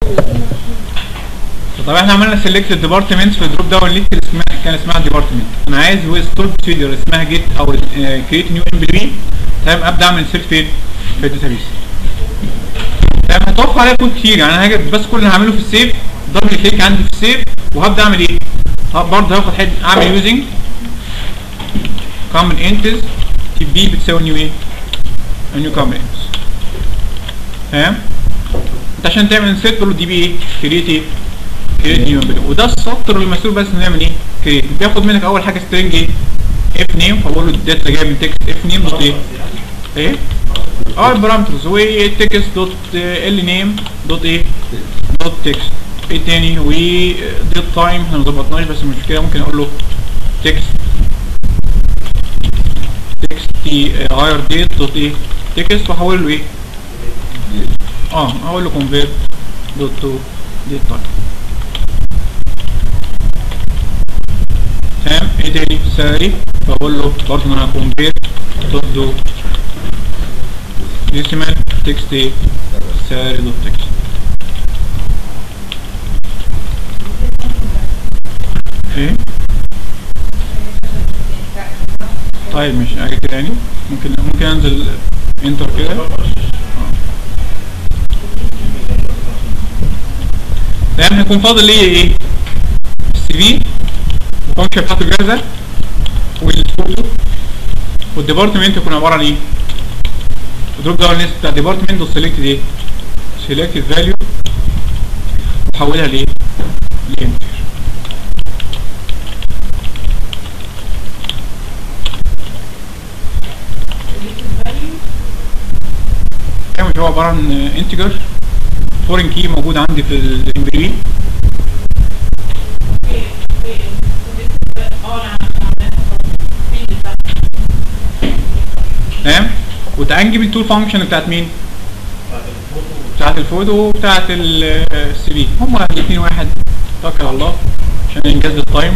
طب احنا عملنا سيلكت الديبارتمنت في الدروب داون ليست اللي اسمها كان اسمها ديبارتمنت انا عايز ستور بروسيدور اسمها جيت او كريت نيو ام بي تمام ابدا اعمل سيرش فين في الداتابيس تمام هتوفر عليا كود كتير يعني انا هاجي بس كل اللي هعمله في السيف دبل كليك عندي في السيف وهبدا اعمل ايه برضه هاخد حد اعمل يوزنج كومن انتز تي بي بتساوي نيو ايه نيو كومن انتز تمام انت عشان تعمل انسيرت تقول له دي بي ايه كريت ايه كريت نيو وده السطر المسؤول بس انه يعمل ايه كريت بياخد منك اول حاجه سترنج ايه اف نيم فبقول له الداتا جايه من تكست اف نيم دوت ايه ايه اه البارامترز وتكست دوت ال نيم دوت ايه دوت تكست ايه تاني وديت تايم احنا ما ظبطناش بس مش مشكله ممكن اقول له تكست تكست تي غير ديت دوت ايه تكست واحول له ايه اه اقول له كونفيرت دوت تو ديت تايم تمام ايه تاني سالري بقول له برضه انا كونفيرت دوت دو ديسيمال تكست ايه سالري دوت تكست ايه طيب مش حاجه كده يعني ممكن ممكن انزل انتر كده تمام هيكون فاضل لي ايه السي في الفانكشن بتاعته جاهزه والفوتو والديبارتمنت يكون عباره عن ايه الدروب داون ليست بتاع الديبارتمنت دوت سيلكت ايه سيلكت فاليو وحولها لايه لانتر مش هو عباره عن انتجر فورين كي موجود عندي في الامبري تمام وتعالى نجيب التول فانكشن بتاعت مين؟ بتاعت الفوتو وبتاعت السي في هما الاثنين واحد توكل على الله عشان انجاز التايم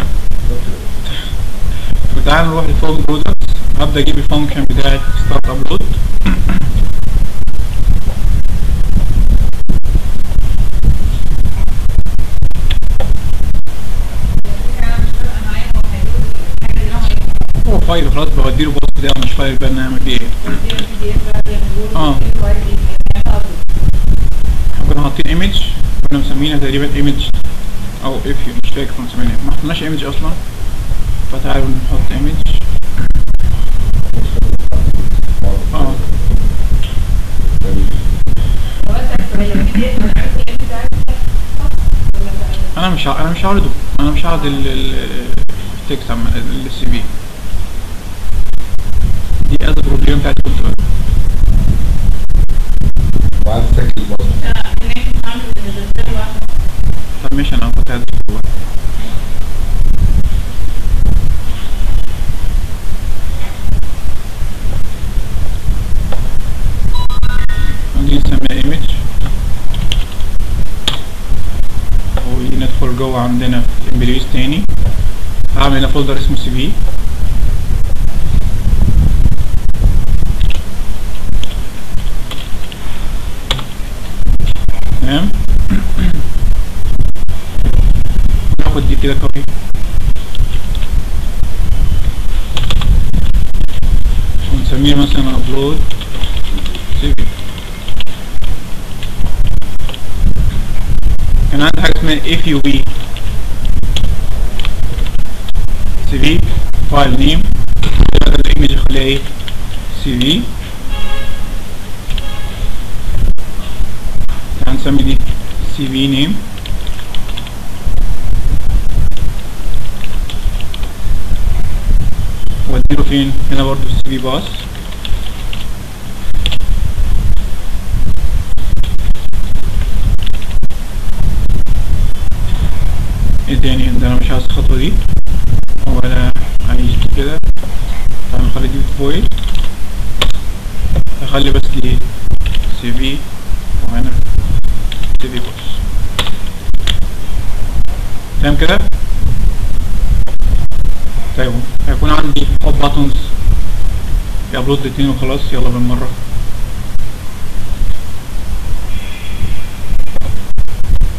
وتعالى نروح للفوق برودكتس هبدا اجيب الفانكشن بتاعت ستارت ابلود هو فايل خلاص بوديله بوست بتاعه مش فايل بقى نعمل فيه ايه اه احنا كنا حاطين ايمج كنا مسمينها تقريبا ايمج او اف مش فاكر كنا مسمينها ما حطيناش ايمج اصلا فتعالوا نحط ايمج اه انا مش ع- انا مش هعرضه انا مش هعرض ال- ال- التكست عم السي في دي از بروبلم بتاعتي كنت بقى. وعايز تسجل برضه طب ماشي انا كنت عايز أكتب بقى. نيجي نسميها ايمج وندخل جوه عندنا في الامبريز تاني هعمل هنا فولدر اسمه سي في تمام ناخد دي كده كوبي ونسميه مثلا ابلود سي في كان عندي حاجه اسمها اف يو بي سي في فايل نيم بدل الايمج اخليها ايه سي في هنسمي دي سي في نيم واديله فين هنا برضو السي في باس ايه تاني ده انا مش عايز الخطوه دي ولا عايز كده هنخلي دي فويل هخلي بس دي سي في وهنا سي في باس تمام كده طيب هيكون عندي هوب باتونز يابلود الاتنين وخلاص يلا بالمره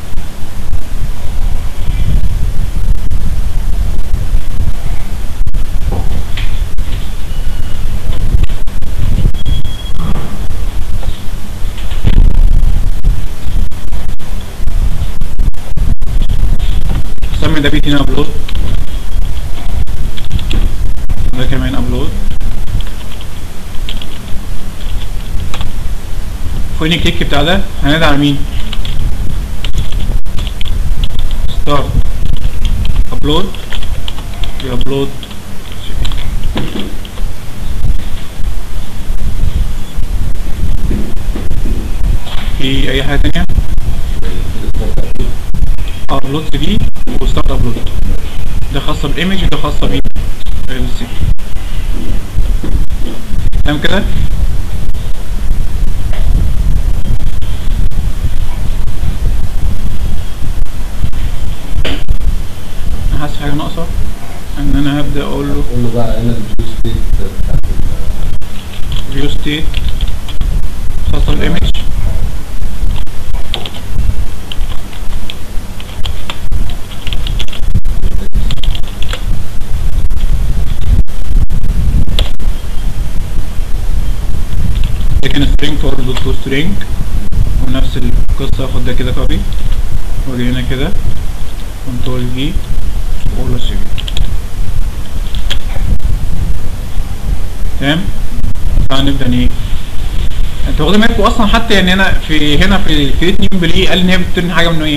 نعمل ده بي تي ابلود ده كمان ابلود فين الكيك بتاع ده هندعي على مين ستارت ابلود ابلود في اي حاجه تانية ابلود سي في وستارت ابلود ده خاصه بالايمج وده خاصه بيه السي تمام كده انا حاسس حاجه ناقصه ان انا هبدا اقول له قول له بقى هنا الفيو ستيت بتاعت ال- فيو ستيت خاصه بالايمج لكن string for دوت تو string ونفس القصة اخد ده كده كوبي واجي هنا كده كنترول في واقول له سيف تمام فهنبدأ ايه انت واخد بالك اصلا حتى يعني انا في هنا في كريت نيم بلاقيه قال ان هي بترن حاجة منه ايه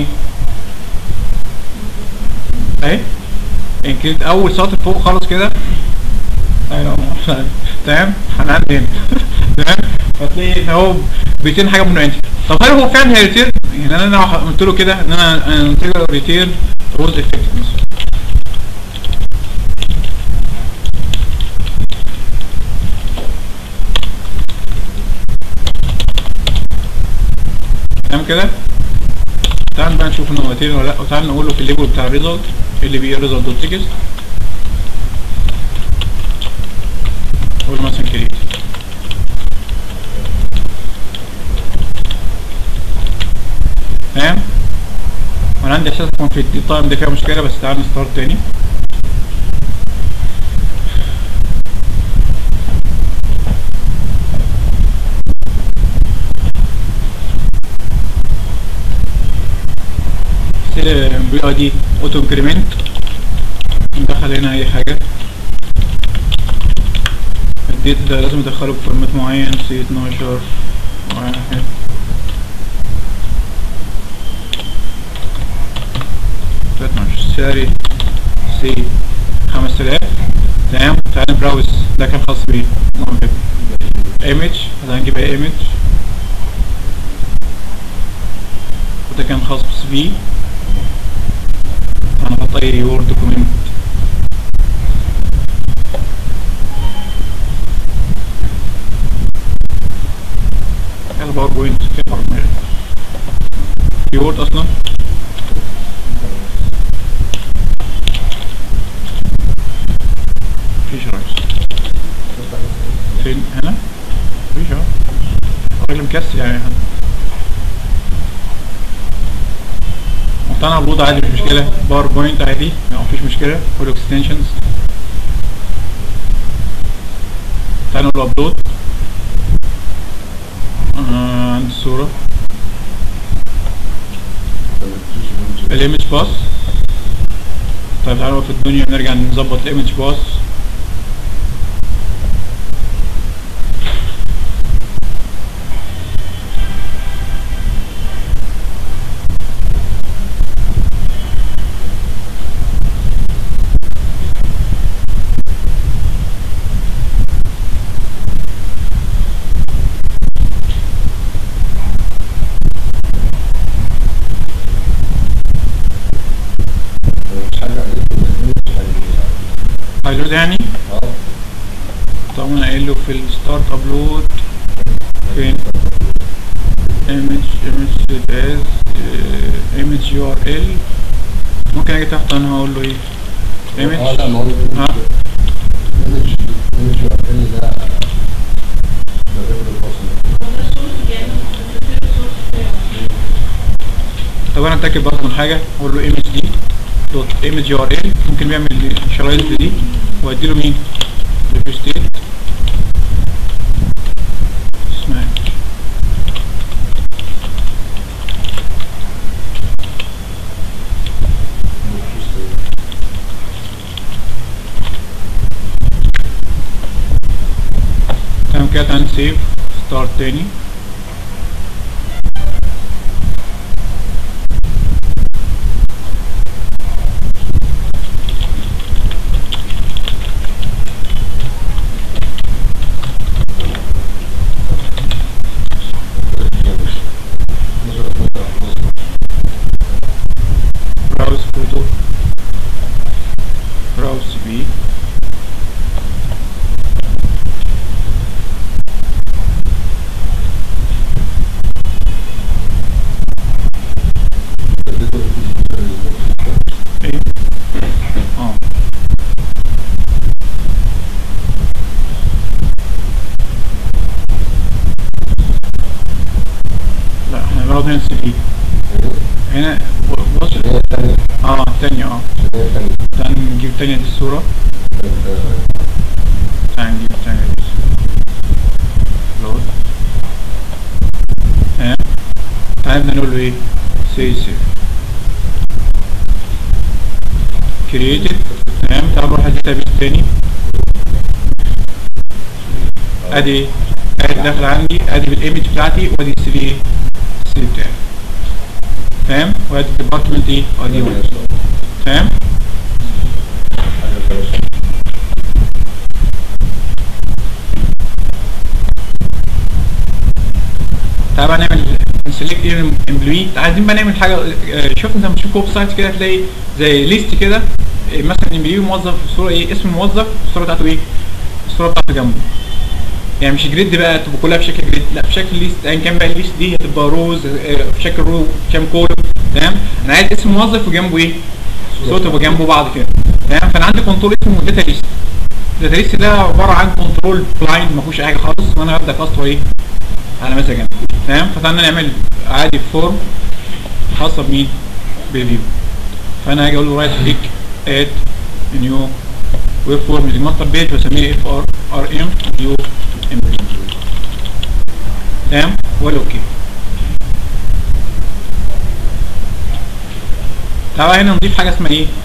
اهي يعني كريت اول سطر فوق خالص كده ايوه تمام هنعدي هنا تمام فتلاقي ان هو بيتين حاجه منه انت طب هل هو فعلا هيريتير يعني انا لو قلت له كده ان انا انا قلت له ريتير روز افكتفنس تمام كده تعال بقى نشوف ان هو ريتير ولا لا وتعال نقول له في الليبل بتاع الريزلت اللي بي ريزلت دوت تكست قول مثلا كريت تمام وانا عندي احساس كونفليكت دي التايم ده فيها مشكله بس تعال نستارت تاني بي اي دي اوتو انكريمنت ندخل هنا اي حاجه الديت ده لازم ادخله بفورمات معين سي 12 واحد سعري سي 5000 تمام تعال نبراوز ده كان خاص بيه نعمل كده ايمج هنجيب اي ايمج وده كان خاص بسي في هنحط اي وورد دوكيمنت يلا باوربوينت فين باوربوينت في وورد اصلا مفيش رئيس فين هنا مفيش اهو الراجل مكسل يعني مقتنع بوضع عادي مش مشكلة باوربوينت عادي مفيش مشكلة كله اكستنشنز تعالى نقول ابلود آه عندي الصورة الايمج باس طيب تعالوا في الدنيا نرجع نظبط الايمج باس مش حاجة عليك مش حاجة هيلود يعني اه طبعا انا قايل له في الستارت ابلود فين image image as image url ممكن اجي تحت انا هقول له ايه اه image لا ما هو ها ايمج ايمج يو ار ال ده ده غير الفصل طب انا اتاكد برضه من حاجه اقول له image دي دوت image url ممكن بيعمل شرايط دي وادي له مين ريفيو ستيت اسمها إيه؟ باك اند سيف ستارت تاني براوز فوتو براوز بي ايه اه لا احنا برضه ننسى دي هنا ب- بص اه التانية اه تعال نجيب تانية دي الصورة تعال نجيب تانية دي الصورة لود ها تعال بدنا نقول له ايه سي سيف كرييتد تمام تعال نروح الداتابيس تاني ادي ادي داخل عندي ادي بالايمج بتاعتي وادي السي ايه السي بتاعي تمام وادي الديبارتمنت ايه وادي وين تمام تعال بقى نعمل نسلكت ايه امبلوي عايزين بقى نعمل حاجه آه، شوف انت لما تشوف ويب سايت كده تلاقي زي ليست كده آه، مثلا امبلوي موظف الصوره ايه اسم الموظف الصوره بتاعته ايه الصوره بتاعته جنبه يعني مش جريد بقى تبقى كلها بشكل جريد لا بشكل ليست ايا كان بقى الليست دي هتبقى روز آه، بشكل رو كام كولوم تمام انا عايز اسم موظف وجنبه ايه صوت تبقى جنبه بعض كده تمام فانا عندي كنترول اسمه داتا ليست الداتا ليست ده عباره عن كنترول بلايند ما فيهوش اي حاجه خالص وانا هبدا كاستر ايه على مزاجي أنا. تمام فتعالى نعمل عادي فورم خاصه بمين بالفيو فانا هاجي اقول له رايت كليك اد نيو ويب فورم دي ماستر بيج بسميه اف ار ار ام نيو ام تمام ولا اوكي تعالى هنا نضيف حاجه اسمها ايه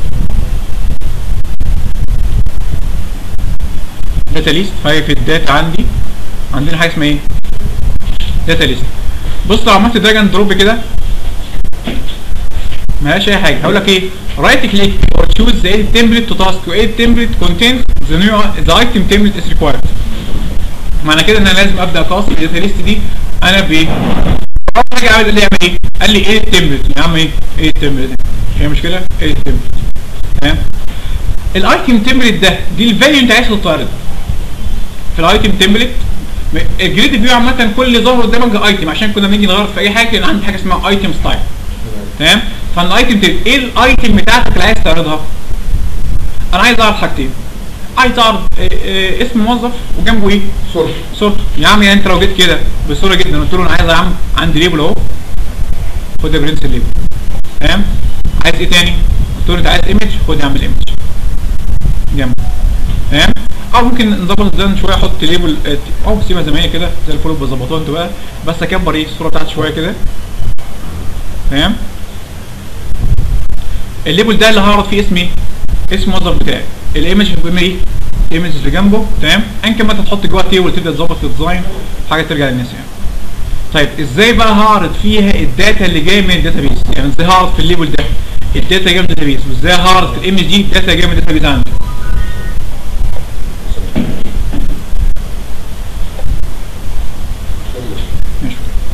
داتا ليست فهي في الداتا عندي عندنا حاجه اسمها ايه داتا ليست بص لو عملت دراج اند دروب كده ملهاش اي حاجه هقول لك ايه رايت كليك اور تشوز ذا تمبلت تو تاسك وايه التمبلت كونتينت ذا نيو ذا ايتم تمبلت از ريكوايرد معنى كده ان انا لازم ابدا اقاس الداتا ليست دي انا بايه اول حاجه عامل اللي يعمل ايه قال لي ايه التمبلت يا عم ايه ايه التمبلت هي مشكله ايه التمبلت تمام الايتم تمبلت ده دي الفاليو انت عايز تطرد في الايتم تمبلت الجريد فيو عامه كل اللي ظهر قدامك ايتم عشان كنا بنيجي نغير في اي حاجه كان عندي حاجه اسمها ايتم ستايل تمام فالايتم تمبلت ايه الايتم بتاعتك اللي عايز تعرضها انا عايز اعرض حاجتين عايز اعرض إيه إيه اسم موظف وجنبه ايه صورة صورته يا عم يعني انت لو جيت كده بسهوله جدا قلت له انا عايز يا عم عندي ليبل اهو خد يا برنس الليبل تمام عايز ايه تاني قلت له انت عايز ايمج خد يا عم الايمج جنبه تمام او ممكن نظبط الديزاين شويه احط ليبل آه، او سيبها زي ما هي كده زي الفل بظبطوها انتوا بقى بس اكبر ايه الصوره بتاعتي شويه كده تمام الليبل ده اللي هعرض فيه اسمي اسم الموظف بتاعي الايمج هيبقى ايه الايمج اللي جنبه تمام ان كان ما انت تحط جوه تيبل تبدا تظبط الديزاين حاجه ترجع للناس يعني طيب ازاي بقى هعرض فيها الداتا اللي جايه من الداتابيس يعني ازاي هعرض في الليبل ده الداتا جايه من الداتابيس وازاي هعرض في الايمج دي الداتا جايه من الداتابيس عندي ماشي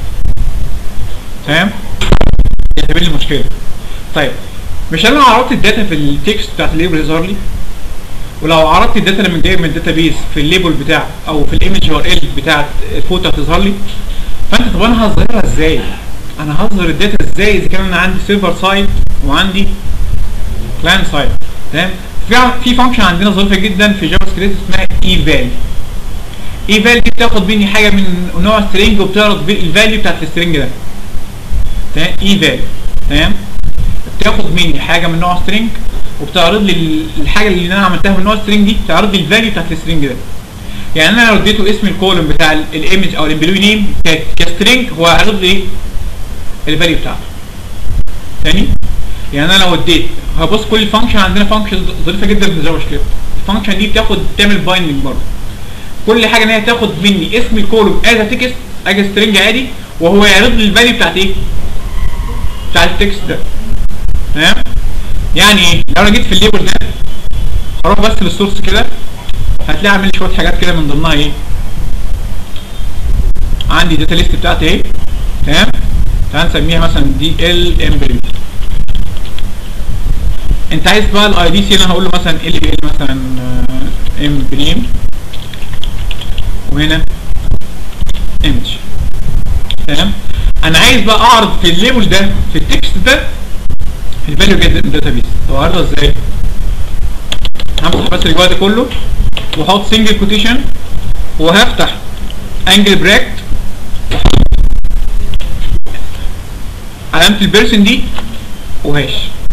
تمام يعتبر لي مشكله طيب مش انا لو عرضت الداتا في التكست بتاعت الليبل يظهر لي ولو عرضت الداتا لما جايه من الداتا بيس في الليبل بتاع او في الايمج ار ال بتاعت الفوتو هتظهر لي فانت طب انا هظهرها ازاي انا هظهر الداتا ازاي اذا كان انا عندي سيرفر سايد وعندي كلاينت سايد تمام في ع- في فانكشن عندنا ظريفه جدا في جافا سكريبت اسمها ايفال ايفال دي بتاخد مني حاجه من نوع سترينج وبتعرض الفاليو بتاعت السترينج ده تمام ايفال تمام بتاخد مني حاجه من نوع سترينج وبتعرض لي ال- الحاجه اللي انا عملتها من نوع سترينج دي بتعرض لي الفاليو بتاعت السترينج ده يعني انا لو اديته اسم الكولوم بتاع ال- الايمج او الامبلوي نيم كسترينج هو هيعرض لي ايه الفاليو بتاعته تاني يعني انا لو اديت هبص كل الفانكشن عندنا فانكشن ظريفه جدا في الجافا سكريبت الفانكشن دي بتاخد تعمل بايندنج برضه كل حاجه ان هي تاخد مني اسم الكولوم از تكست اجي سترنج عادي وهو يعرض لي الفاليو بتاعت ايه بتاعت التكست ده تمام يعني ايه لو انا جيت في الليبل ده هروح بس للسورس كده هتلاقي عامل لي شويه حاجات كده من ضمنها ايه عندي داتا ليست بتاعتي ايه تمام تعال نسميها مثلا دي ال امبري انت عايز بقى الاي دي سي انا هقول له مثلا ال ال مثلا ام بريم وهنا ايمج تمام انا عايز بقى اعرض في الليبل ده في التكست ده الفاليو جيت داتابيس طب اعرضها ازاي همسح بس الجواد ده كله واحط سنجل كوتيشن وهفتح انجل براكت علامه البيرسون دي وهاش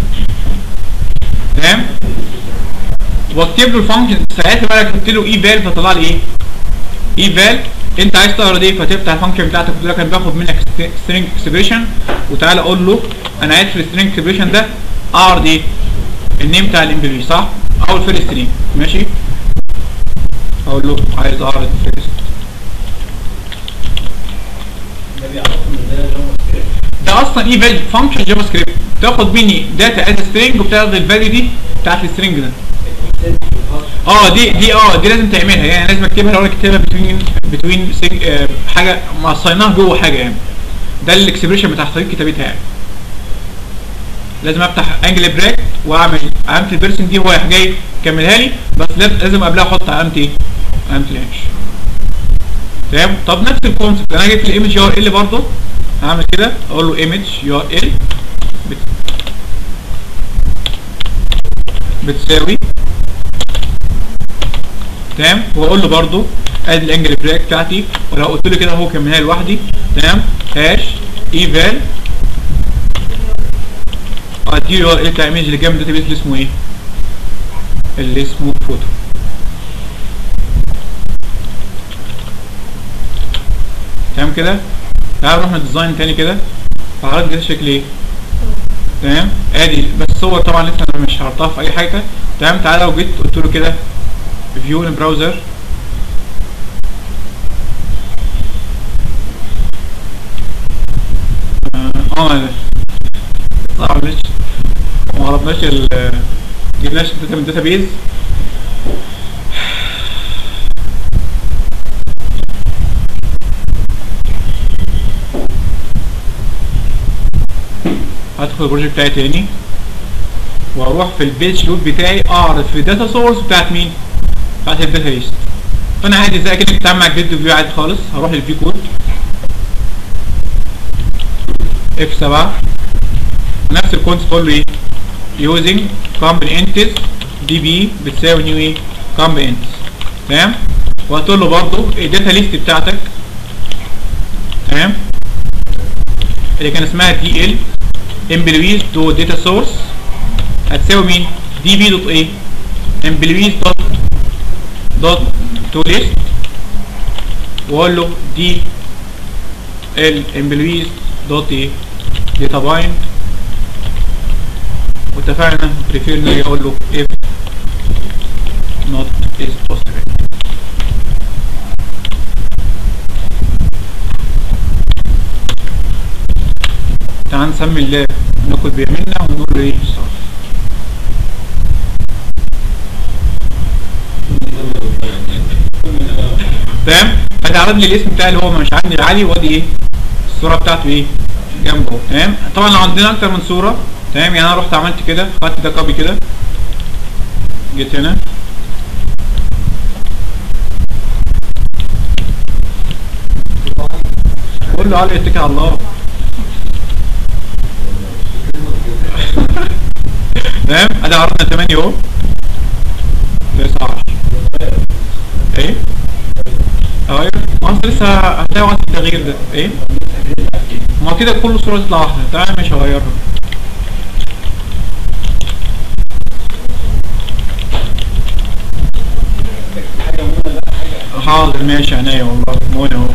تمام واكتب له الفانكشن ساعتها بقى كتبت له اي فال فطلع لي ايه اي فال انت عايز تعرض ايه فتفتح الفانكشن بتاعتك وتقول لك انا باخد منك سترينج اكسبريشن وتعالى اقول له انا عايز في السترينج اكسبريشن ده اعرض ايه النيم بتاع الامبلوي صح او الفيرست سترينج ماشي اقول له عايز اعرض الفيرست ده بيعرفهم ان ده جافا سكريبت ده اصلا ايه فاليو فانكشن جافا سكريبت تاخد مني داتا از سترينج وبتاخد الفاليو دي بتاعت السترينج ده اه دي دي اه دي لازم تعملها يعني لازم اكتبها لو انا كاتبها بتوين بتوين آه حاجه مصيناها جوه حاجه يعني ده الاكسبريشن بتاع طريقه كتابتها يعني لازم افتح انجل براك واعمل علامه البيرسون دي هو رايح جاي يكملها لي بس لاز- لازم قبلها احط علامه ايه؟ علامه الهاش تمام طب نفس الكونسبت انا جيت الايمج يو ار ال برضه هعمل كده اقول له ايمج يو ار ال بتساوي تمام واقول له برضو ادي الانجل براك بتاعتي ولو قلت له كده هو كملها لي لوحدي تمام هاش ايفال ادي له ال بتاع ايمج اللي جنب الداتابيس اللي اسمه ايه؟ اللي اسمه فوتو تمام كده تعال نروح نديزاين تاني كده فعرض كده شكل ايه تمام ادي بس صور طبعا لسه انا مش هحطها في اي حاجه تمام تعالى لو جيت قلت له كده فيو البراوزر اه اه طبعا مش ما عرفناش ال جبناش الداتا من الداتابيز هدخل البروجكت بتاعي تاني واروح في البيج لود بتاعي اعرض في الداتا سورس بتاعت مين؟ بتاعت الداتا ليست فانا عادي زي كده بتعمل مع الجريد فيو عادي خالص هروح للفي كود اف 7 نفس الكونسبت تقول له ايه؟ using components دي بي بتساوي نيو ايه؟ components تمام؟ وهتقول له برضه الداتا ليست بتاعتك تمام؟ اللي كان اسمها دي ال employees دوت داتا سورس هتساوي مين؟ دي بي دوت ايه؟ employees دوت دوت تو ليست واقول له دي ال employees دوت ايه؟ داتا بايند واتفقنا بريفير ان اجي اقول له if not is possible تعال نسمي الله ناكل بيميننا ونقول له ايه صح تمام ادي عرض لي الاسم بتاعي اللي هو مش عندي العالي وادي ايه الصوره بتاعته ايه جنبه تمام طبعا لو عندنا اكتر من صوره تمام يعني انا رحت عملت كده خدت ده كوبي كده جيت هنا قول له علي اتكل على الله تمام ادي عرضنا 8 اهو 19 ايه ايوه ما اصل لسه هتلاقي وقت التغيير ده ايه ما كده كل صورة تطلع واحدة تمام مش هغيرها حاضر ماشي عينيا والله موني اهو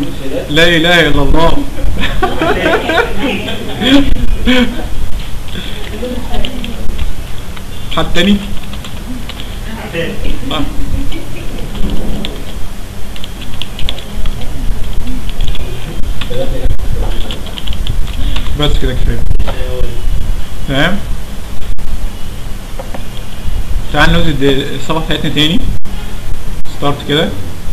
لا اله الا الله حد تاني آه. بس كده كفايه تمام تعال نوزد الصفحه بتاعتنا تاني ستارت كده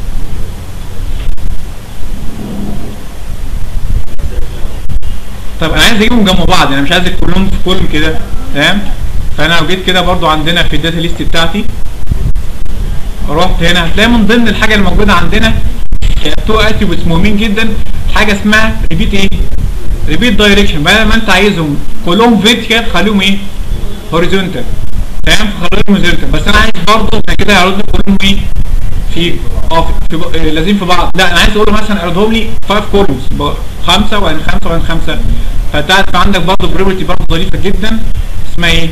طب انا عايز اجيبهم جنب بعض انا مش عايز كلهم في كولوم كده تمام فانا لو جيت كده برضو عندنا في الداتا ليست بتاعتي رحت هنا هتلاقي من ضمن الحاجه الموجوده عندنا تو اتريبيوتس مهمين جدا حاجه اسمها ريبيت ايه ريبيت دايركشن بدل ما انت عايزهم كلهم فيرتيكال خليهم ايه هوريزونتال تمام خليهم هوريزونتال بس انا عايز برضه انا كده هيعرض لي كلهم ايه في اه في, في آه، لازم في بعض لا انا عايز اقول له مثلا اعرضهم لي 5 كولومز خمسه وبعدين خمسه وبعدين خمسه فتعرف عندك برضه بروبرتي برضه ظريفه جدا اسمها ايه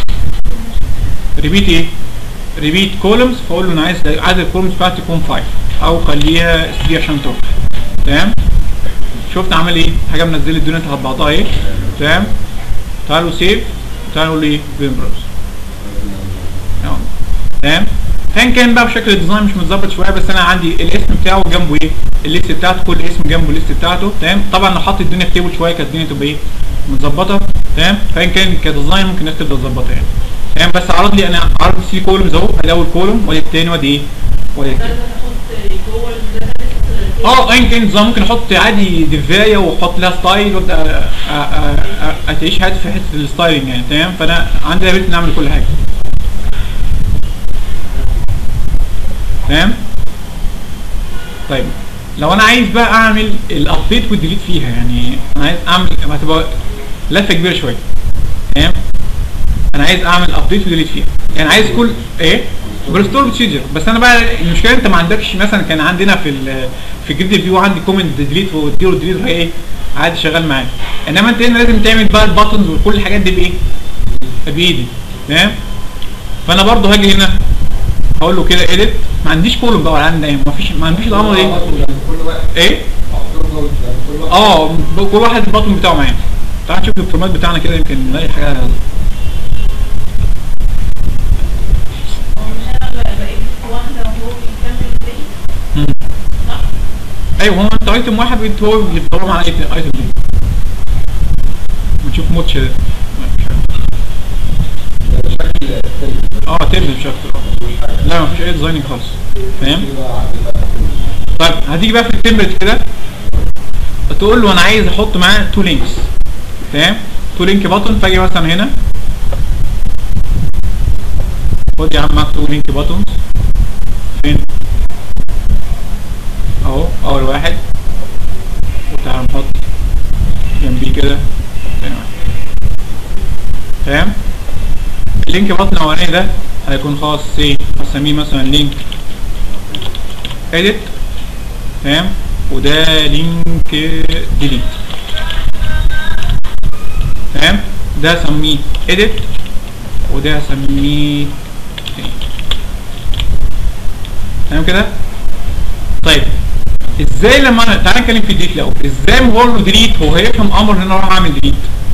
ريبيت ايه ريبيت كولومز فاقول له انا عايز عايز الكولومز بتاعتي تكون 5 او خليها 3 عشان تروح تمام شفت عمل ايه حاجه منزل لي الدنيا تحت بعضها ايه تمام تعالوا سيف تعالوا ايه بين براوز اهو. تمام كان كان بقى بشكل الديزاين مش متظبط شويه بس انا عندي الاسم بتاعه جنبه ايه الليست بتاعته كل اسم جنبه الليست بتاعته تمام طبعا لو حط الدنيا في تيبل شويه كانت الدنيا تبقى ايه متظبطه تمام فان كان كديزاين ممكن الناس تبدا تظبطها يعني تمام بس عرض لي انا عرض 3 كولومز اهو ادي اول كولوم وادي الثاني وادي ايه وادي التاني جوه الداتا اه ايا كان النظام ممكن احط عادي دفايه واحط لها ستايل وابدا أ- أ- أ- اتعيش حياتي في حته الستايلنج يعني تمام فانا عندي ابيلتي نعمل كل حاجه تمام طيب لو انا عايز بقى اعمل الابديت والديليت فيها يعني انا عايز اعمل هتبقى لفه كبيره شويه تمام انا عايز اعمل ابديت وديليت فيها يعني عايز كل ايه بريستور بروسيجر بس انا بقى المشكله انت ما عندكش مثلا كان عندنا في ال في جريد فيو عندي كومنت ديليت وديرو ديليت ايه عادي شغال معاك انما انت هنا لازم تعمل بقى الباتنز وكل الحاجات دي بايه بايدي تمام فانا برضو هاجي هنا هقول له كده اديت ما عنديش كولوم بقى ولا عندي ما فيش ما عنديش الامر ايه كل واحد ايه أحط له كل واحد اه ب- كل واحد البطن بتاعه معاه تعال نشوف الفورمات بتاعنا كده يمكن نلاقي حاجه هو مش انا بقى بقيت واحده وهو بيكمل الباقي مم. صح؟ ايوه هو انت ايتم واحد بت- هو بيتطور مع ايتم ايتم دي ونشوف ماتش ده مش عارف. ده شكل تاني اه تبدا مش اكتر آه. لا مفيش اي ديزايننج خالص فاهم كده عندي بقى طيب هتيجي بقى في التمبلت كده تقول له انا عايز احط معاه تو لينكس تمام تو لينك بutton فاجي مثلا هنا خد يا عم معاك تو لينك باتونز فين اهو اول واحد وتعال نحط جنبيه كده تاني واحد تمام اللينك بطن الاولاني ده هيكون خاص ايه هسميه مثلا لينك edit تمام وده لينك ديليت تمام ده هسميه edit وده هسميه delete. تمام كده طيب ازاي لما انا تعالى نتكلم في الديليت الاول ازاي ما بقول له ديليت هو هيفهم امر ان انا اروح اعمل ديليت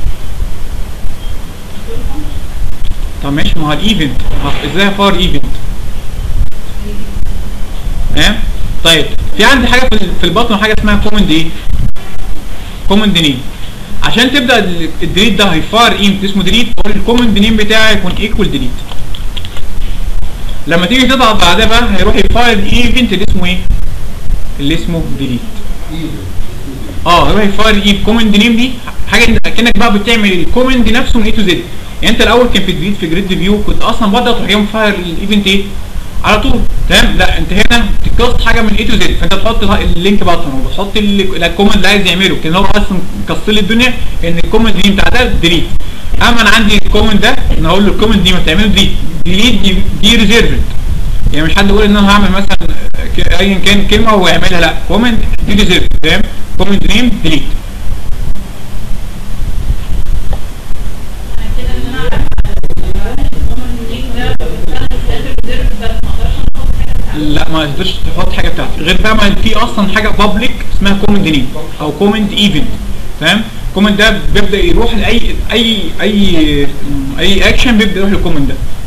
طب ماشي ما هو الايفنت ازاي هفار ايفنت تمام طيب في عندي حاجه في ال- في البطن حاجه اسمها كومند ايه كومند نيم عشان تبدا ال- الديليت ده هيفار ايفنت اسمه ديليت الكومند نيم بتاعي يكون ايكوال ديليت لما تيجي تضغط بعدها بقى هيروح يفاير الايفنت اللي اسمه ايه اللي اسمه ديليت ايدي اه هو هيفاير ايه كومند نيم دي حاجه كانك بقى بتعمل الكومند نفسه من اي تو زد يعني انت الاول كان في الديليت في جريد فيو كنت اصلا بدا تروح يوم فاير الايفنت ايه على طول تمام لا انت هنا بتكست حاجه من اي تو زد فانت بتحط اله- اللينك باتن وبتحط ال- الكومند اللي عايز يعمله كان هو اصلا كسر لي الدنيا ان الكومند دي بتاع ده ديليت اما انا عندي الكومند ده انا هقول له الكومند دي ما تعمله ديليت ديليت دي, دي ريزيرفد يعني مش حد يقول ان انا هعمل مثلا ك- ايا كان كلمه ويعملها لا كومنت دي ريزيرف تمام كومنت نيم ديليت انا كده ان انا عارفه اللينك ده بستخدم في الاخر ريزيرف بس ما اقدرش احط حاجه بتاعتي لا ما تقدرش تحط حاجه بتاعتك غير بقى ما في اصلا حاجه بابليك اسمها كومنت نيم او كومنت ايفنت تمام كومنت ده بيبدا يروح لاي اي اي اي اكشن بيبدا يروح للكومنت ده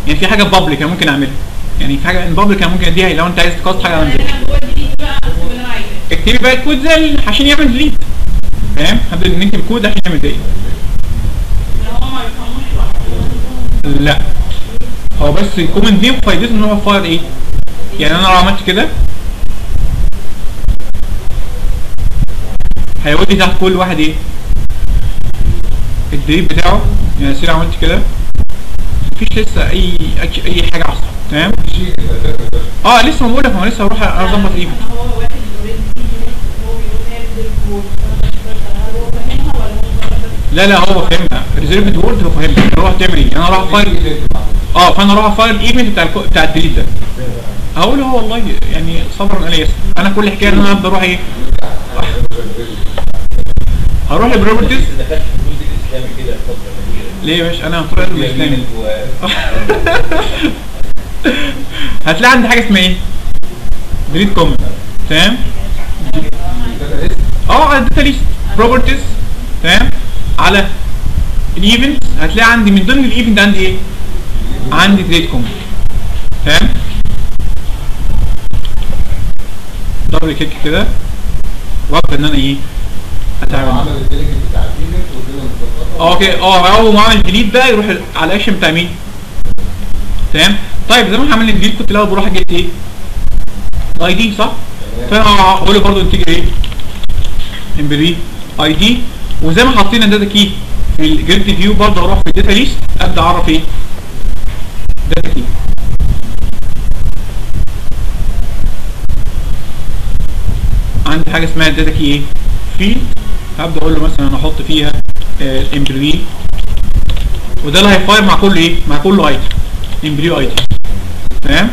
يعني في حاجه بابليك انا ممكن اعملها يعني في حاجه ان بابليك انا ممكن اديها لو انت عايز تقص حاجه على انا مزاجك جوه الديليت بقى اكتب اللي انا عايزاه اكتبي بقى الكود زي ال- عشان يعمل ديليت فاهم هبدا ان انت الكود عشان يعمل ديليت لو هو ما يفهموش لوحده لا هو بس الكومنت دي فايدته ان هو فاير ايه يعني انا لو عملت كده هيودي تحت كل واحد ايه الدريب بتاعه يعني سير عملت كده مفيش لسه اي أي- اي حاجه حصلت تمام شيء كده فاكر بس اه لسه ما بقولك ما أنا لسه هروح اظبط ايفنت هو واحد اوريدي هو بيقول هي الكود هل هو فاهمها ولا هو مجرد بس لا لا هو فاهمها ريزيرفد وورد هو فاهمها اروح تعمل ايه انا اروح فاير اه فانا اروح افاير الايفنت بتاع الكو- بتاع الديليت ده هقول له هو والله يعني صبرا عليه يسر انا كل حكايه ان انا هبدا اروح ايه هروح البروبرتيز دخلت في الجزء الاسلامي كده فتره كبيره ليه يا باشا انا هفاير الاسلامي و- هتلاقي عندي حاجه اسمها ايه ديليت كومنت تمام اه على الداتا ليست بروبرتيز تمام على الايفنت هتلاقي عندي من ضمن الايفنت عندي ايه عندي ديليت كومنت تمام دبل كليك كده وابدا ان انا ايه اتعامل معاه. عمل الديليجيت بتاع الايفنت والدنيا متظبطه اه اوكي اه اول ما اعمل ديليت بقى يروح على الاكشن بتاع مين تمام طيب زي ما احنا عملنا ديليت كنت الاول بروح اجيت ايه الاي دي صح فانا هقول له برضه انتجر ايه امبري اي دي وزي ما حاطين الداتا كي في الجريد فيو برضه اروح في الداتا ليست ابدا اعرف ايه داتا كي عندي حاجه اسمها الداتا كي ايه فيلد هبدا اقول له مثلا انا احط فيها الامبري وده اللي هيفاير مع كل ايه مع كل ايتم امبري ايتم تمام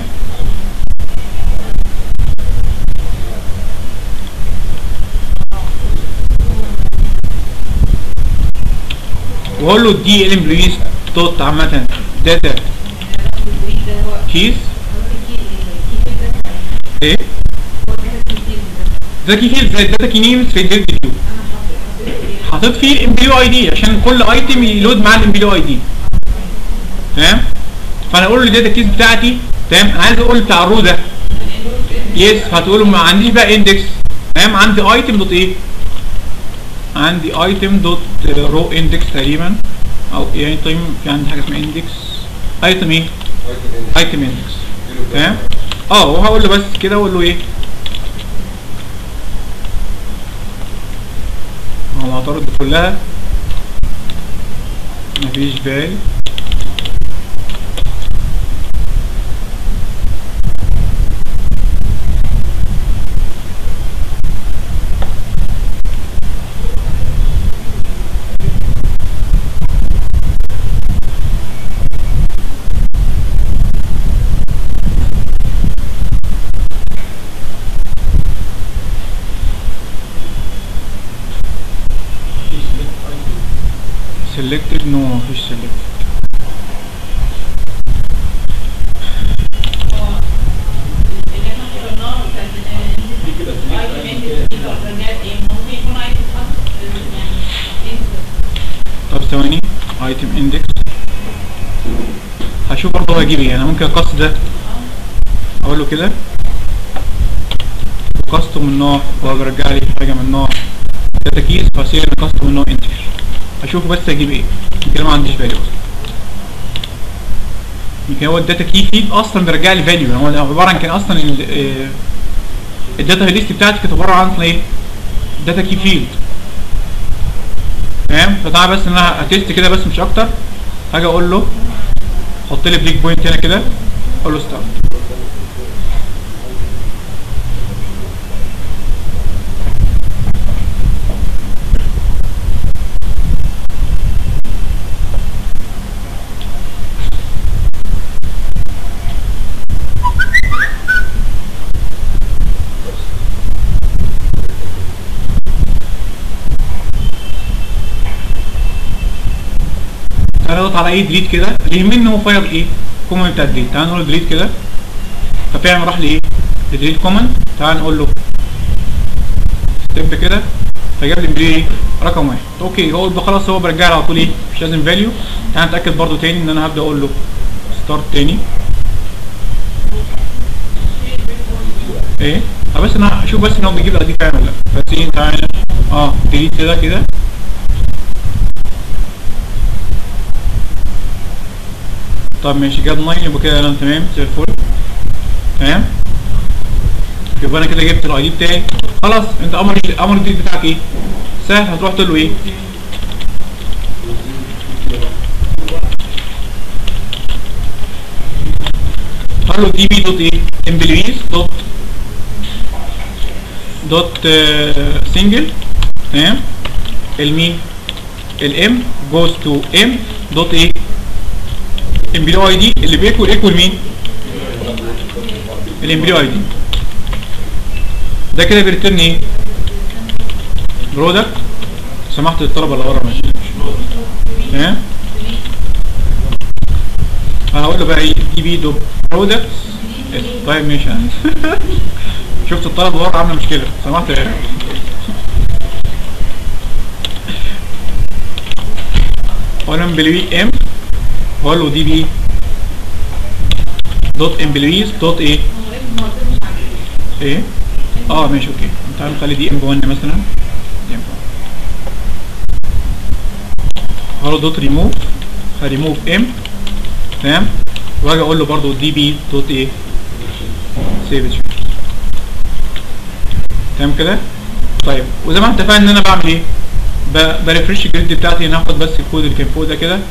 واقول له دي الامبلويز دوت عامه داتا الديليت ده هو كيس ايه ده كي فيلد زي الداتا كي نيمز في الجلد فيو حطيت فيه الامبليو اي دي عشان كل ايتم يلود معاه الامبليو اي دي تمام فانا اقول له الداتا كيس بتاعتي تمام انا عايز اقول بتاع الرو ده يس هتقول له ما عنديش بقى اندكس تمام عندي ايتم دوت ايه عندي ايتم دوت رو اندكس تقريبا او ايتم في عندي حاجه اسمها اندكس ايتم ايه ايتم اندكس تمام اه وهقول له بس كده اقول له ايه على اعترض كلها مفيش بال selected no مفيش selected هو اللي احنا اخترناه كان ايتم اندكس دي لو رجعت ايه ممكن يكون ايتم حط يعني انت طب ثواني ايتم اندكس هشوف برضه هو هيجيب ايه انا ممكن اقص ده اقول له كده قصته من نوع وهو بيرجع لي حاجه من نوع داتا كيز فهسيب انا قصته من نوع انتجر هشوف بس هجيب ايه يمكن أنا ما عنديش فاليو اصلا يمكن هو الداتا كي فيد اصلا بيرجع لي فاليو هو عباره عن كان اصلا ال- آه، الداتا ليست بتاعتي كانت عباره عن ايه داتا كي فيلد تمام فتعالى بس ان انا هتست كده بس مش اكتر هاجي اقول له حط لي بريك بوينت هنا كده اقول له ستارت تعالى اضغط على اي ديليت كده اللي يهمني ان هو فاير ايه كومنت بتاع الديليت تعالى نقول ديليت كده ففعلا راح لايه لديليت كومنت تعالى نقول له ستيب كده فجاب لي ايه رقم واحد اوكي هو يبقى خلاص هو برجع لي على طول ايه مش لازم فاليو تعالى نتاكد برضو تاني ان انا هبدا اقول له ستارت تاني ايه اه بس انا اشوف بس ان هو بيجيب الاي دي فعلا ولا لا فسين تعالى اه ديليت كده كده طب ماشي جاب 9 يبقى كده انا تمام زي الفل تمام يبقى انا كده جبت الاي دي بتاعي خلاص انت امر امر الجديد بتاعك ايه سهل هتروح تقول له ايه قال له دي بي دوت ايه امبلويز دوت دوت سنجل تمام المين الام جوز تو ام دوت ايه امبلو اي دي اللي بيكوال ايكوال مين الامبلو اي دي ده كده بيرترن ايه برودكت سمحت للطلبه اللي ورا ماشي تمام انا هقول له بقى ايه دي بي دوت برودكتس طيب ماشي يعني شفت الطلبه ورا عامله مشكله سمحت يا هو انا امبلوي ام هقول له دي بي دوت امبلويز دوت ايه ايه اه ماشي اوكي تعال نخلي دي ام 1 مثلا دي ام 1 هقول له دوت ريموف هريموف ام تمام واجي اقول له برضو دي بي دوت ايه سيف تمام كده طيب وزي ما اتفقنا ان انا بعمل ايه ب- بريفرش الجريد بتاعتي هنا هاخد بس الكود اللي كان فوق ده كده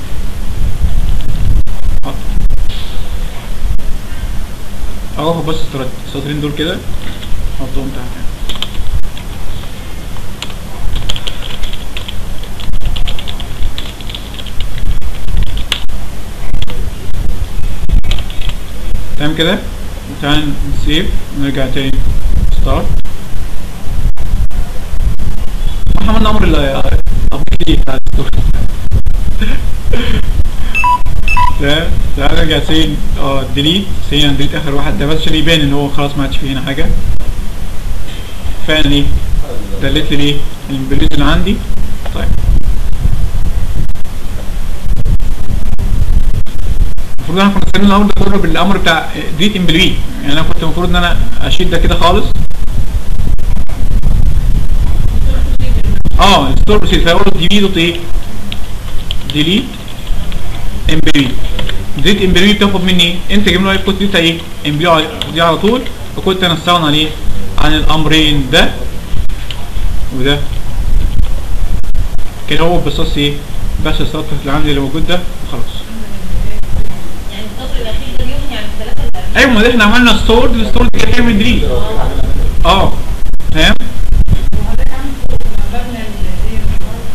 حاضر. اهو هاخد بس السطر- السطرين دول كده احطهم تحت هنا. تمام كده تعال نسيب نرجع تاني ستارت ما عملنا امر الابديت ليه بتاع الدكتور ده تعال نرجع تاني اه ديليت تاني ديليت اخر واحد ده بس عشان يبان ان هو خلاص ما عادش فيه هنا حاجه فعلا ايه دلت لي ايه الامبريد اللي عندي طيب المفروض انا كنت استخدم الامر ده كله بالامر بتاع ديت امبلوي يعني انا كنت المفروض ان انا اشيل ده كده خالص اه الستور بروسيس فاقول له دي بي دوت ايه ديليت امبلوي ديت امبلوي بتاخد مني ايه انت جايب له الكود دي بتاع ايه امبلوي دي على طول وكنت انا استغنى عليه عن الامرين ده وده كده هو بصص ايه بس السطر اللي عندي اللي موجود ده وخلاص يعني السطر الاخير ده اليوم يعني الثلاثه اللي ايوه ما ده احنا عملنا ستور الستور دي كانت من دريم اه فاهم وحضرتك عامل فوق مبنى اللي هي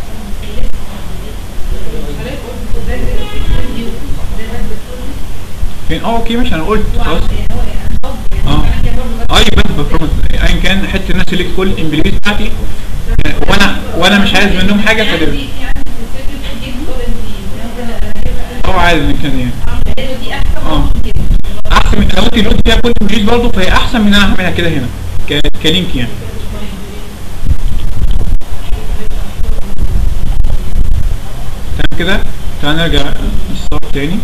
حضرتك قلت ده النيو ده ده الدكتور فين اه اوكي ماشي انا قلت خلاص يعني هو يعني قصدي يعني اه انا كده برضه اي بس برفورمانس ايا كان حته الناس اللي كل الامبليز بتاعتي آه، وانا وانا مش عايز منهم حاجه يعني فده دي يعني في السيرفيس دي كورنتي مثلا اه عادي ان كان يعني دي احسن اه. من كده احسن من انا ممكن يقول فيها كل امبليز برضه فهي احسن من ان انا اعملها كده هنا ك- كلينك يعني تمام كده تعال نرجع نستارت تاني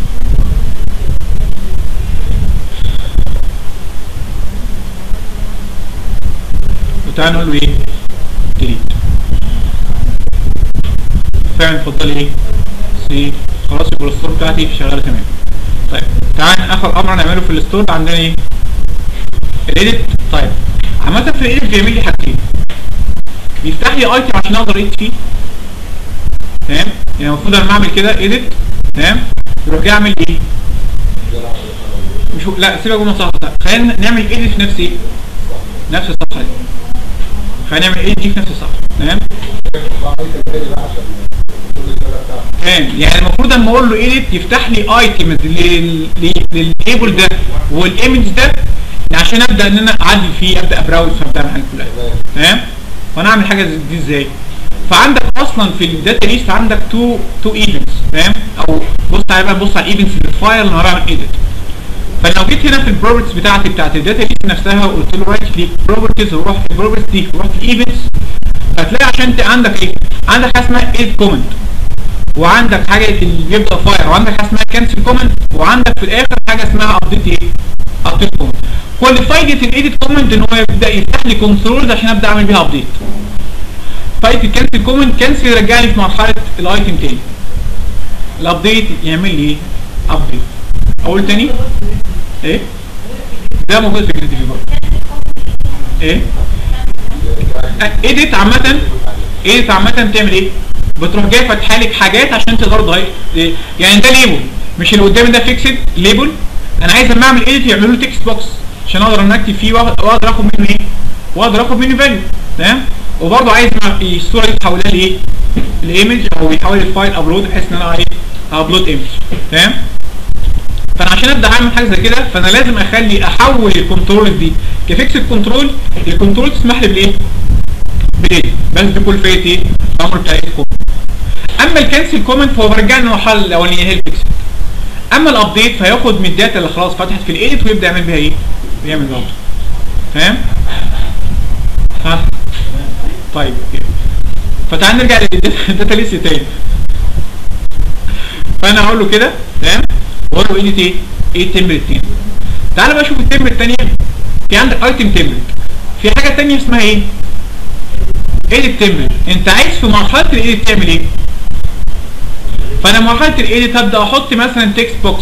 وتعال نقول له ايه ديليت فعلا اتفضل ايه سي خلاص يبقى الستور بتاعتي شغاله تمام طيب تعال اخر امر هنعمله في الستور عندنا ايه الايديت طيب عامه في الايديت بيعمل لي حاجتين بيفتح لي ايتم عشان اقدر ايديت فيه تمام يعني المفروض لما اعمل كده ايديت تمام يروح جاي اعمل ايه مش هو- لا سيبك من الصفحه ده خلينا نعمل ايديت في نفس ايه نفس الصفحه دي خلينا نعمل ايديت في نفس الصفحه تمام تمام يعني المفروض اما اقول له ايديت يفتح لي ايتمز للتيبل ده والايمج ده عشان ابدا ان انا اعدل فيه ابدا ابراوز فابدا اعمل حاجه كلها تمام وانا اعمل حاجه زي دي ازاي فعندك اصلا في الداتا ليست عندك تو تو ايفنتس فاهم او بص على بقى بص على الايفنتس اللي الفايل اللي انا بعمل ايديت فلو جيت هنا في البروبرتيز بتاعتي بتاعت الداتا ليست نفسها وقلت له رايت كليك بروبرتيز ورحت البروبرتيز دي ورحت الايفنتس هتلاقي عشان انت عندك ايه عندك حاجه اسمها ايد كومنت وعندك حاجه اللي بيبدا فاير وعندك حاجه اسمها كانسل كومنت وعندك في الاخر حاجه اسمها ابديت ايه ابديت كومنت كل فايده الايديت كومنت ان هو يبدا يفتح لي كنترولز عشان ابدا اعمل بيها ابديت فايده الكانسل كومنت كانسل يرجعني في مرحله الايتم تاني الابديت يعمل لي ابديت اقول تاني ايه ده موجود في جريد فيو برضه ايه ايديت عامه ايديت عامه بتعمل ايه بتروح جاي فاتحه لك حاجات عشان تقدر تغير إيه؟ يعني ده ليبل مش اللي قدامي ده فيكسد ليبل انا عايز لما اعمل ايديت يعملوا لي تكست بوكس عشان اقدر ان اكتب فيه وأق- واقدر اخد منه ايه واقدر اخد منه فاليو تمام وبرضه عايز ما- الصوره دي تحولها لايه الايمج او يحول الفايل ابلود بحيث ان انا ايه ابلود ايمج تمام فانا عشان ابدا اعمل حاجه زي كده فانا لازم اخلي احول الكنترول دي كفيكس كنترول الكنترول تسمح لي بالايه بالايه بس بكل فايت ايه الامر بتاع ايه كومنت اما الكنسل كومنت فهو بيرجعني للمرحله الاولانيه هي الفيكس اما الابديت فياخد من الداتا اللي خلاص فتحت في الايديت ويبدا يعمل بيها ايه يعمل برضه فاهم ها طيب اوكي فتعال نرجع للداتا ليست تاني فانا هقول له كده تمام واقول له ايديت ايه ايه التمبلت تاني تعال بقى شوف التمبلت الثانيه في عندك ايتم تمبلت في حاجه ثانيه اسمها ايه ايديت تمبلت انت عايز في مرحله الايديت تعمل ايه فانا مرحله الايديت هبدا احط مثلا تكست بوكس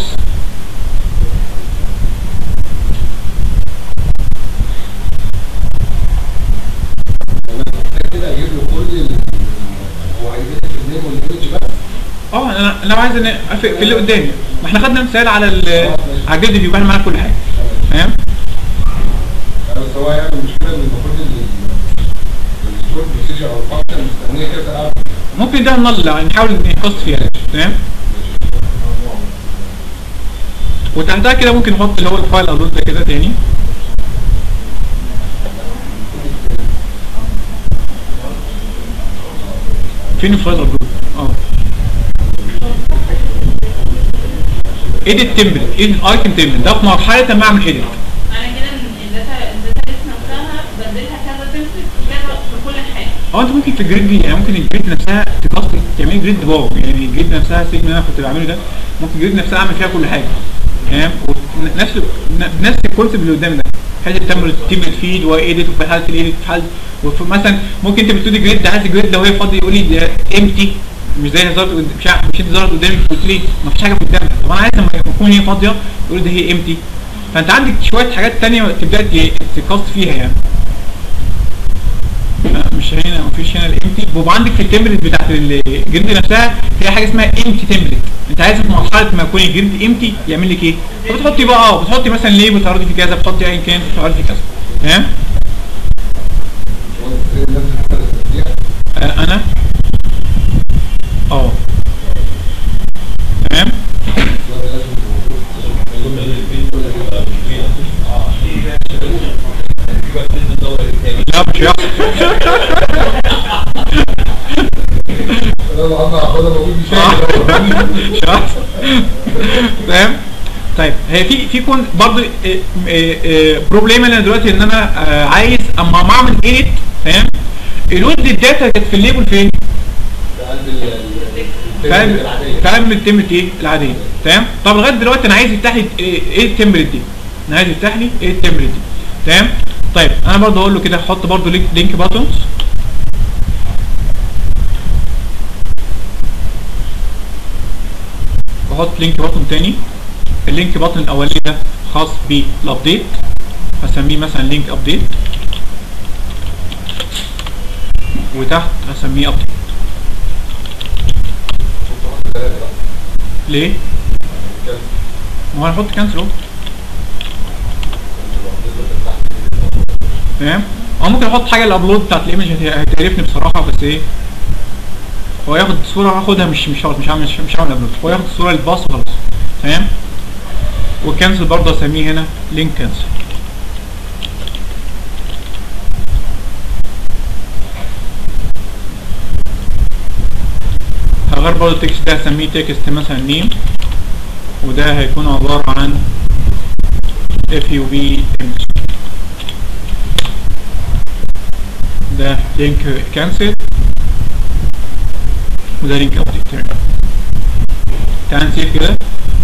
كده اجيب له كل ال- هو عايز يكتب النيم والايمج بس اه انا انا عايز ان في في اللي قدامي ما احنا خدنا مثال على ال على الجلد فيو احنا معانا كل حاجه فاهم بس هو يعني المشكله ان المفروض ال- الستور بروسيجر او الفانكشن مستنيه كده تلعب ممكن ده نل نحاول نقص فيها تمام وتحتها كده ممكن نحط اللي هو الفايل ابلود ده كده تاني فين الفايل ابلود اه ايديت تمبلت ايديت ايتم تمبلت ده في مرحله ما اعمل ايديت معنى كده ان الداتا الداتا ليست نفسها بدلها كذا تمسك كذا في كل حاجه اه انت ممكن في الجريد دي يعني ممكن الجريد نفسها تكاست تعملي جريد باو يعني الجريد نفسها سيجما اللي انا كنت بعمله ده ممكن الجريد نفسها اعمل فيها كل حاجه تمام نفس نفس الكونسيبت اللي قدامي ده حته تعمل تيم الفيد وايديت وفي حاله الايديت في حاله وفي مثلا ممكن انت بتقولي جريد عايز الجريد لو هي فاضي يقول لي ده امتي مش زي هي ظهرت قد- مش عارف- مش انت ظهرت قدامي قلت لي ما فيش حاجه قدامك طب انا عايز لما تكون هي فاضيه يقول لي ده هي امتي فانت عندك شويه حاجات تانية تبدا ت- تكاست فيها يعني لا، مش هنا مفيش هنا الامتي ويبقى عندك في التمبلت بتاعت الجريد نفسها في حاجه اسمها امتي تمبلت انت عايز في مرحله ما يكون الجريد امتي يعمل لك ايه فبتحطي بقى اه بتحطي مثلا ليه بتعرضي في كذا بتحطي ايا كان بتعرضي في كذا تمام هو الفريم نفس الحاجه التسجيل آه انا اه تمام هو ده لازم يبقى موجود لا مش هيحصل انا لو عم هاخدها موجود مش هيعمل. مش هيحصل فاهم طيب هي في في كون برضه بروبليم انا دلوقتي ان انا آه، عايز اما ما اعمل ايديت فاهم الود الداتا كانت في الليبل فين؟ ده قلب ال- ال- فاهم التمبلت العاديه فاهم التمبلت ايه العاديه تمام طب لغايه دلوقتي انا عايز يفتح لي ايه إيه التمبلت دي انا عايز يفتح لي ايه التمبلت دي تمام طيب انا برضه هقول له كده حط برضه لينك لينك باتونز واحط لينك باتون تاني اللينك باتون الاولاني ده خاص بالابديت هسميه مثلا لينك ابديت وتحت هسميه ابديت كنت حاطط ثلاثه بقى ليه؟ كده. ما هو هنحط كانسل اهو تمام او ممكن احط حاجه الابلود بتاعت الايمج هت- هتقرفني بصراحه بس ايه هو ياخد الصوره هاخدها مش مش هاخد- مش هعمل مش مش هعمل ابلود هو ياخد الصوره اللي باص خلاص تمام والكنسل برضه اسميه هنا لينك كنسل هغير برضه التكست ده هسميه تكست مثلا نيم وده هيكون عبارة عن FUB image ده لينك كانسل وده لينك ابديت تمام تعال نسيب كده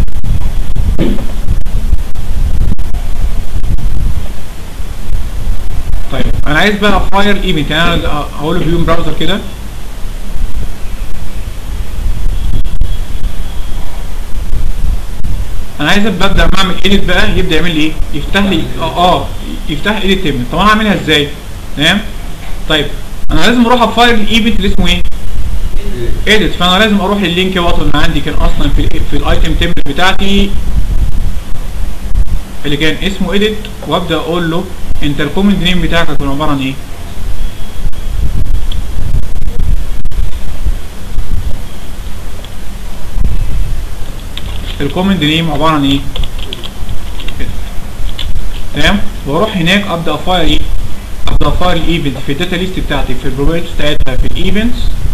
طيب انا عايز بقى فاير ايفنت يعني انا هقول له فيو براوزر كده انا عايز ابدا لما اعمل اديت بقى يبدا يعمل لي ايه يفتح لي اه اه يفتح اديت تيبل طب انا هعملها ازاي تمام طيب انا لازم اروح افاير الايفنت اللي اسمه ايه اديت فانا لازم اروح اللينك بطل اللي عندي كان اصلا في ال في الايتم تيبل بتاعتي اللي كان اسمه اديت وابدا اقول له انت الكومنت نيم بتاعك هيكون عباره عن ايه الكومنت نيم عباره عن ايه تمام واروح هناك ابدا افاير ايه ابدا افاير الايفنت في الداتا ليست بتاعتي في البروبرتيز بتاعتها في الايفنتس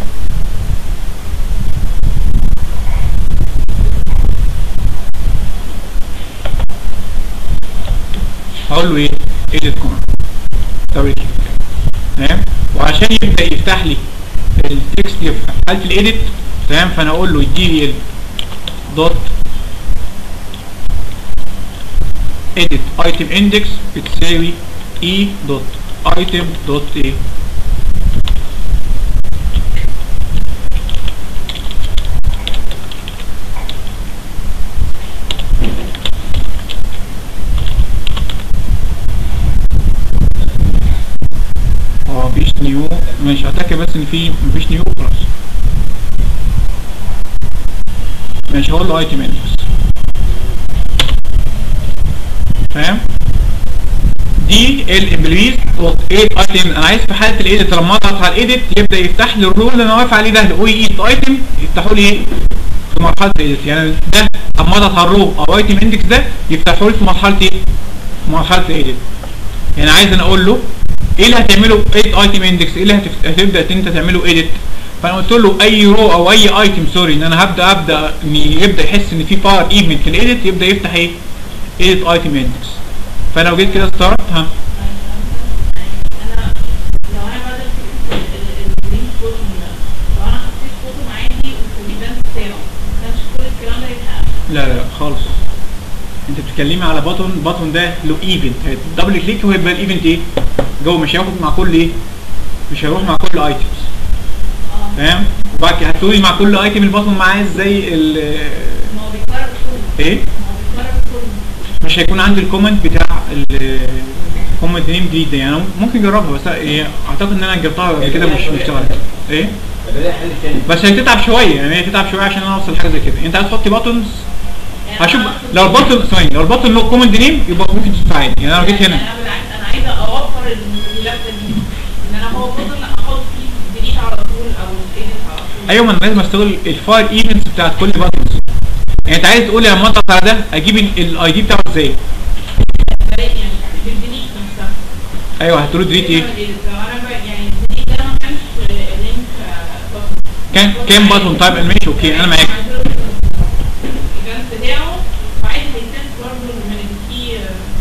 هقول له ايه edit command دبل كليك تمام وعشان يبدا يفتح لي التكست في حاله الايديت تمام فانا اقول له دي ال دوت edit item index بتساوي e دوت item دوت ايه اه مفيش نيو ماشي هتاكد بس ان في مفيش نيو خلاص ماشي هقول له ايتم اندكس فاهم دي الامبلويز دوت ايت ايتم انا عايز في حاله الايديت لما اضغط على الايديت يبدا يفتح لي الرول اللي انا واقف عليه ده الاو ايت ايتم يفتحوا لي ايه في مرحله الايديت يعني ده اما اضغط على الرو او ايتم اندكس ده يفتحوا لي في مرحله ايه في مرحله الايديت يعني عايز انا اقول له ايه اللي هتعمله ايت ايتم اندكس ايه اللي هتف- هتبدا انت تعمله ايديت فانا قلت له اي رو او اي ايتم سوري ان انا هبدا ابدا ان يبدا يحس ان في باور ايفنت في الايديت يبدا يفتح ايه ايديت ايتم اندكس فانا لو جيت كده ستارت ها انا لو انا بدل اللينك بوتون ده لو انا حطيت بوتون عادي وفي الايفنت بتاعه ما كانش كل الكلام ده يتحقق لا لا خالص انت بتتكلمي على باتون باتون ده له ايفنت دبل كليك ويبقى الايفنت ايه جوه مش هياخد مع كل ايه مش هيروح مع كل ايتمز اه فاهم وبعد كده هتقولي مع كل ايتم الباتون معاه ازاي ال ما هو بيكرر كله ايه ما هو بيكرر كله مش هيكون عندي الكومنت بتاع الكومنت نيم جديد ده يعني ممكن اجربها بس إيه اعتقد ان انا جربتها قبل كده مش مش اشتغلت ايه يبقى ده حل تاني بس هي تتعب شويه يعني هي تتعب شويه عشان انا اوصل لحاجه زي كده انت عايز تحطي باتونز يعني هشوف أنا أقصد- لو الباتون ثواني لو الباتون له كومنت نيم يبقى ممكن تدفع عادي يعني انا لو جيت هنا يعني انا بالعكس انا عايزه اوفر اللفه دي ان انا هو بوتون احط فيه ديليت على طول او ايديت على طول ايوه ما انا لازم استغل الفاير ايفنتس بتاعت كل باتونز يعني انت عايز تقول لي لما اضغط على ده اجيب الاي دي بتاعه ازاي ده يعني بالديليت نفسها ايوه هتقول له ديليت ايه لو انا بقى يعني الديليت ده ما كانش لينك بوتون كان كام باتون طيب ماشي اوكي انا معاك الايفنت بتاعه وعايز يسنس برضه من الكي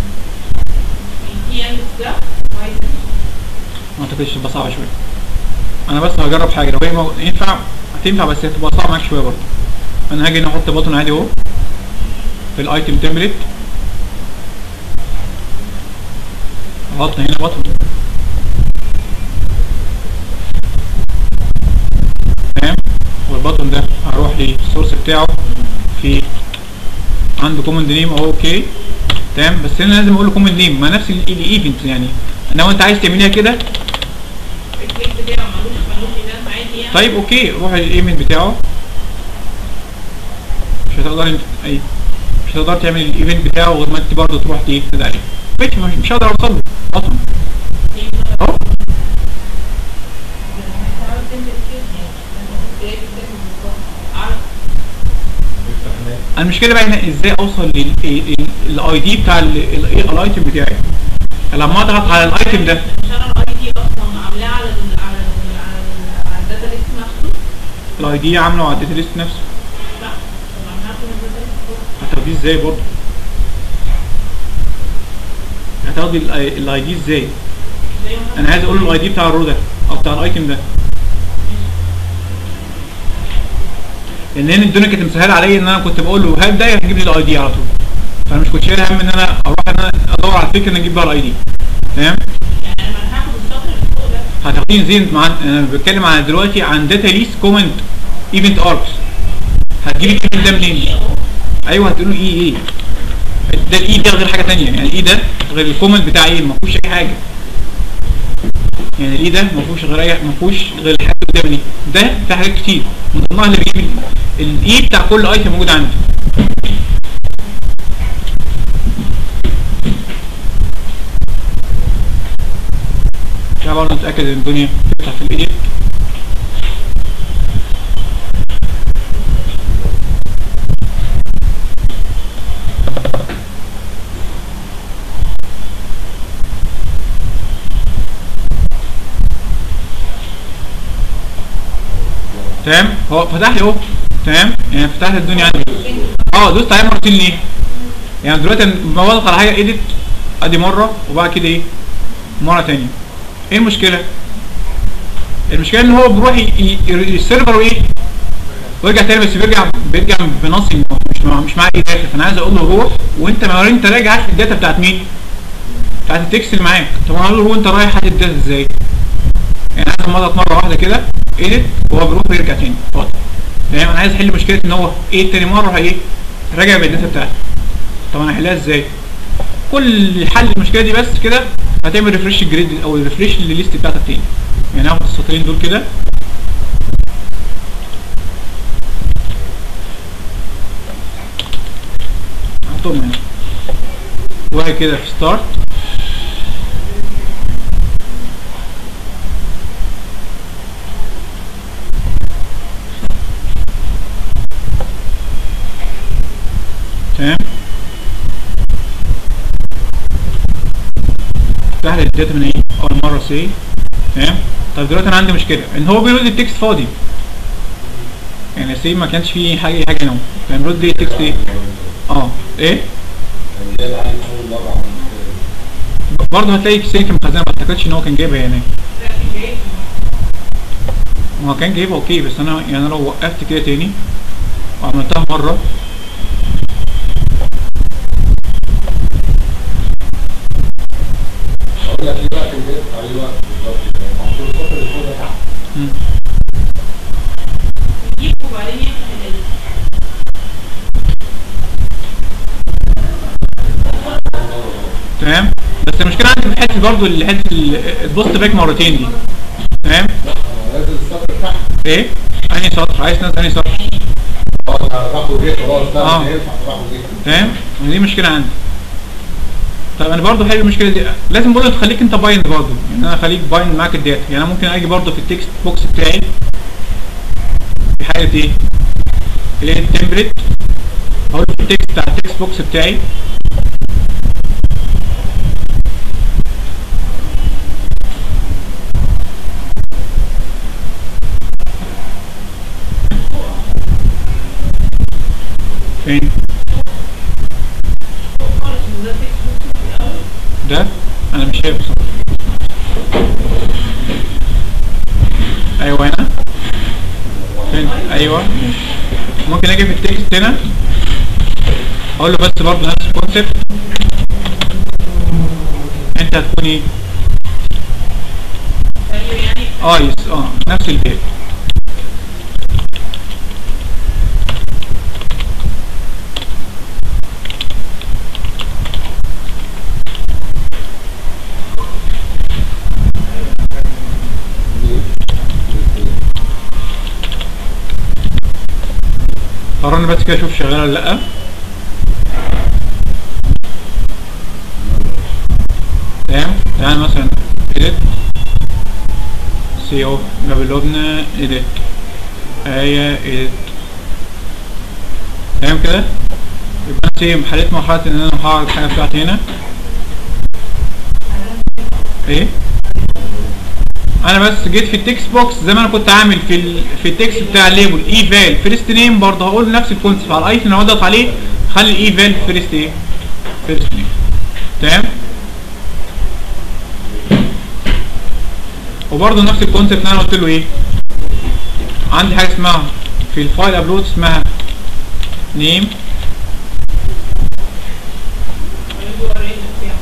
الكي اندكس ده وعايز ما اعتقدش تبقى صعبه شويه انا بس هجرب حاجه لو هي مو... ينفع هتنفع بس هتبقى صعبه معاك شويه برضه انا هاجي هنا احط باتون عادي اهو في الايتم تمبلت احط هنا باتون تمام والباتون ده هروح للسورس بتاعه في عنده كومند نيم اهو اوكي تمام بس هنا لازم اقول له كومند نيم ما نفس الايفنت يعني انما انت عايز تعمليها كده الكليك بتاعه ملوش ملوش ايفنت عادي يعني طيب اوكي روح للايميل بتاعه مش هتقدر انت اي مش هتقدر تعمل الايفنت بتاعه غير ما انت برضه تروح تكتب عليه ماشي مش- مش هقدر اوصل له اصلا اهو انا المشكله بقى هنا ازاي اوصل للاي دي بتاع الايتم بتاعي لما اضغط على الايتم ده مش انا الاي دي اصلا عاملاه على ال على ال على ال على الداتا ليست نفسه الاي دي عامله على الداتا ليست نفسه لا طب انا هاخد الداتا ليست هتاخديه ازاي برضه هتاخدي الاي دي ازاي زي ما انا عايز اقول له الاي دي بتاع الرو ده او بتاع الايتم ده لان هنا الدنيا كانت مسهله عليا ان انا كنت بقول له هات ده هيجيب لي الاي دي على طول فانا مش كنت شايل هم ان انا اروح ان انا ادور على الفكره ان اجيب بقى الاي دي تمام يعني لما هاخد السطر اللي فوق ده هتاخدين زين مع انا بتكلم عن دلوقتي عن داتا ليست كومنت ايفنت اركس هتجيب الايفنت ده منين؟ ايوه هتقولوا ايه ايه ده الاي ده غير حاجه ثانيه يعني الاي ده غير الكومنت بتاع ايه ما فيهوش اي حاجه يعني الاي ده ما فيهوش غير اي ما فيهوش غير الحاجه اللي قدام دي ده في حاجات كتير من ضمنها اللي بيجيب الاي بتاع كل ايتم موجود عندي تعالى برضه نتاكد ان الدنيا تفتح في الايديت تمام هو فتح لي اهو تمام يعني فتح لي الدنيا عندي اه دوست عليه مرتين ليه يعني دلوقتي أنا لما بضغط على حاجه ايديت ادي مره وبعد كده ايه مره تانية ايه المشكله المشكله ان هو بيروح ي- ي- السيرفر ايه ويرجع تاني بس بيرجع بيرجع بنصي مش مع مش معاه اي داتا فانا عايز اقول له روح وانت ما انت راجع هات الداتا بتاعت مين بتاعت التكست اللي معاك طب انا اقول له هو انت رايح هات الداتا ازاي يعني عايز اضغط مره واحده كده ايديت وهو بيروح ويرجع تاني اتفضل تمام انا عايز احل مشكله ان هو ايه تاني مره ايه راجع بالداتا بتاعتي طب انا احلها ازاي كل حل المشكله دي بس كده هتعمل ريفرش الجريد او ريفرش للليست بتاعتك تاني يعني هاخد السطرين دول كده احطهم هنا وبعد كده في ستارت تمام افتح لي الداتا من ايه اول مره سي تمام طب دلوقتي انا عندي مشكله ان هو بيرد التكست فاضي يعني سي ما كانش فيه حاجه حاجه هنا كان بيرد لي التكست ايه اه ايه يعني ده عندي اول مره عملت برضه هتلاقي سي كان مخزنها ما اعتقدش ان هو كان جايبها هناك لكن جايب ما هو كان جايبها اوكي بس انا يعني أنا لو وقفت كده تاني وعملتها مره اقول لك ايه بقى كان جاي عليه وقت بالظبط كده محطوط السطر اللي فوق ده تحت مم. يجيب وبعدين يفتح ال تمام بس المشكله عندي في الحته برضه اللي حته ال- البوست باك مرتين دي تمام انا نازل السطر تحت ايه انهي سطر عايز ناس انهي سطر خلاص انا راح وجيت خلاص ده آه. مش هينفع راح وجيت تمام دي مشكله عندي طب انا برضو حل المشكله دي لازم برضو تخليك انت بايند برضو يعني انا اخليك بايند معاك الداتا يعني انا ممكن اجي برضو في التكست بوكس بتاعي في حاله ايه اللي هي التمبلت اقول في التكست بتاع التكست بوكس بتاعي فين خالص من ده تكست بوك في الاول ده انا مش شايف بصراحه ايوه هنا فين ايوه ممكن اجي في التكست هنا اقول له بس برضه نفس الكونسيبت انت هتكون ايه ايوه يعني اه يس اه نفس البيت قررني بس كده اشوف شغاله ولا لا تمام يعني مثلا edit سي او قبل لبنى edit آية edit تمام كده يبقى انا سي حليت مرحلة ان انا هعرض الحاجة بتاعتي هنا ايه انا بس جيت في التكست بوكس زي ما انا كنت عامل في ال... في التكست بتاع الليبل اي فال فيرست نيم برضه هقول نفس الكونسيبت على الايتم اللي اضغط عليه خلي الاي فال فيرست ايه فيرست نيم تمام وبرضه نفس الكونسيبت اللي انا قلت له ايه عندي حاجه اسمها في الفايل ابلود اسمها نيم اليو ار ال بتاعه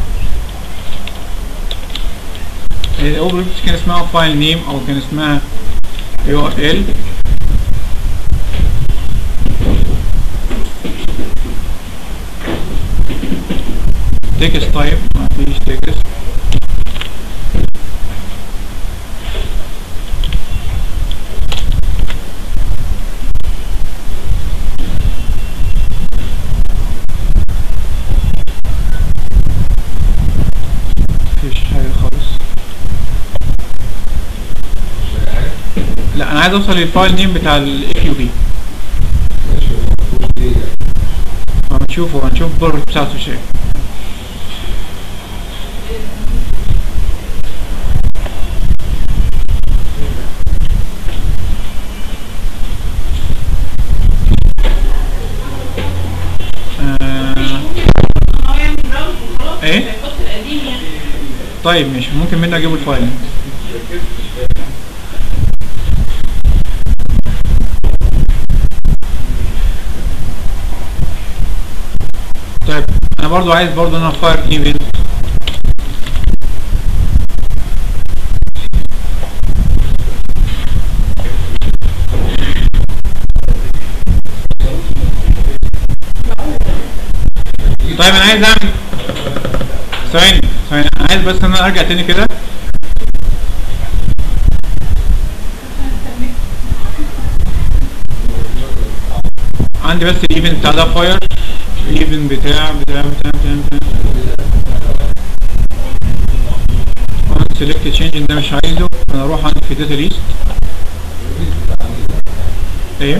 الاوبجكت كان اسمها فايل نيم او كان اسمها يو ار ال تكست طيب ما فيش تكست مفيش حاجة خالص لا انا عايز اوصل للفايل نيم بتاع الاف يو بي ماشي المفروض ايه يعني هنشوفه هنشوف البرج بتاعته شيء آه هو يعمل براوز وخلاص إيه؟ هيحط القديم يعني طيب ماشي ممكن مني اجيب الفايل طيب انا برضو عايز برضو انا فاير ايفنت طيب انا عايز اعمل ثواني ثواني انا عايز بس ان انا ارجع تاني كده عندي بس الايفنت بتاع ده فاير الايفنت بتاع بتاع بتاع بتاع بتاع سيلكت تشينج ده مش عايزه انا اروح عندي في داتا ليست ايه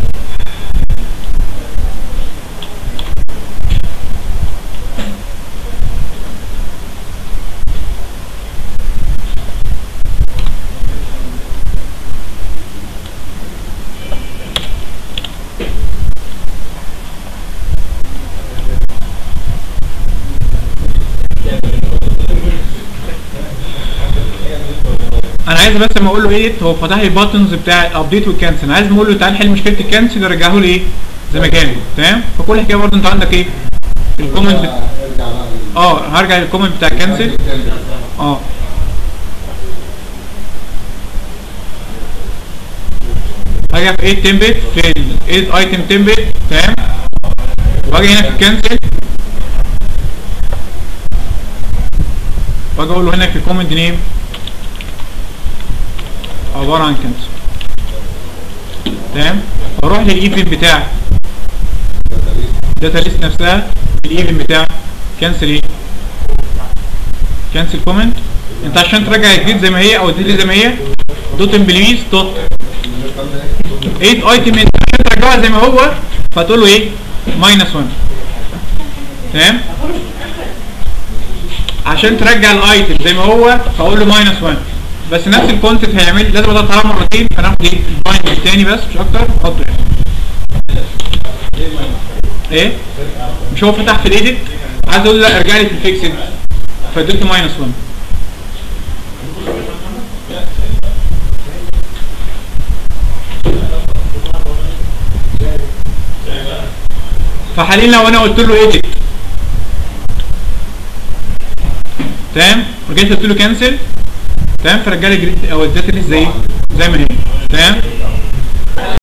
انا عايز بس لما اقول له ايه هو فتح لي الباتنز بتاع الابديت والكنسل انا عايز اقول له تعال حل مشكله الكنسل ارجعه لي ايه زي ما كان تمام فكل حكايه برضه انت عندك ايه الكومنت بت... ارجع بقى لل- اه هرجع للكومنت بتاع الكنسل اه هاجي في 8 تمبلت في ال 8 ايتم تمبلت تمام واجي هنا في الكنسل واجي اقول له هنا في الكومنت نيم عباره عن كنسل تمام واروح للايفنت بتاع داتا ليست نفسها الايفنت بتاع كنسل ايه كنسل كومنت انت عشان ترجع الجديد زي ما هي او الجديد زي ما هي دوت امبليز دوت 8 ايتم انت عشان ترجعها زي ما هو فتقول له ايه ماينس 1 تمام عشان ترجع الايتم زي ما هو فاقول له ماينس 1 بس نفس الكونتنت هيعمل لازم اضغط عليها مرتين فناخد ايه البايند التاني بس مش اكتر احطه هنا ايه مش هو فتح في الايديت عايز اقول له لا ارجع لي في الفيكسد فاديته ماينس 1 فحاليا لو انا قلت له ايديت تمام ورجعت قلت له كانسل تمام فرجع لي جريد او الداتا ليست زي زي ما هي تمام